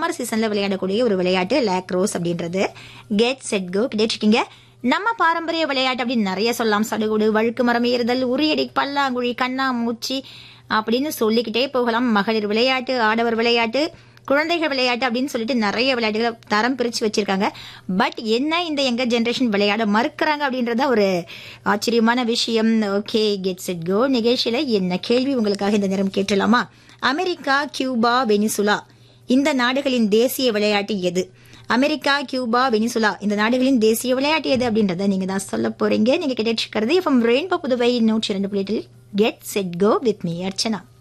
summer சீசன்ல விளையாடக்கூடிய ஒரு விளையாட்டு லேக்ரோஸ் அப்படின்றது கெட் செட் கோ கிடைச்சிருக்கீங்க நம்ம பாரம்பரிய விளையாட்டு அப்படின்னு நிறைய சொல்லலாம் சடுகுடு வழுக்கு மரம் ஏறுதல் உரியடி பல்லாங்குழி கண்ணாமூச்சி அப்படின்னு சொல்லிக்கிட்டே போகலாம் மகளிர் விளையாட்டு ஆடவர் விளையாட்டு குழந்தைகள் விளையாட்டு அப்படின்னு சொல்லிட்டு நிறைய விளையாட்டுகளை தரம் பிரிச்சு வச்சிருக்காங்க பட் என்ன இந்த எங்க ஜென்ரேஷன் விளையாட மறுக்கிறாங்க அப்படின்றத ஒரு ஆச்சரியமான விஷயம் ஓகே கெட் செட் கோ நிகழ்ச்சியில என்ன கேள்வி உங்களுக்காக இந்த நேரம் கேட்டலாமா அமெரிக்கா கியூபா வெனிசுலா இந்த நாடுகளின் தேசிய விளையாட்டு எது அமெரிக்கா கியூபா வெனிசுலா இந்த நாடுகளின் தேசிய விளையாட்டு எது அப்படின்றத நீங்க தான் சொல்ல போறீங்க நீங்க கேட்டு இருக்கிறது எஃப்எம் ரெயின்போ புதுவை நூற்றி இரண்டு புள்ளியில் get set go with me Archana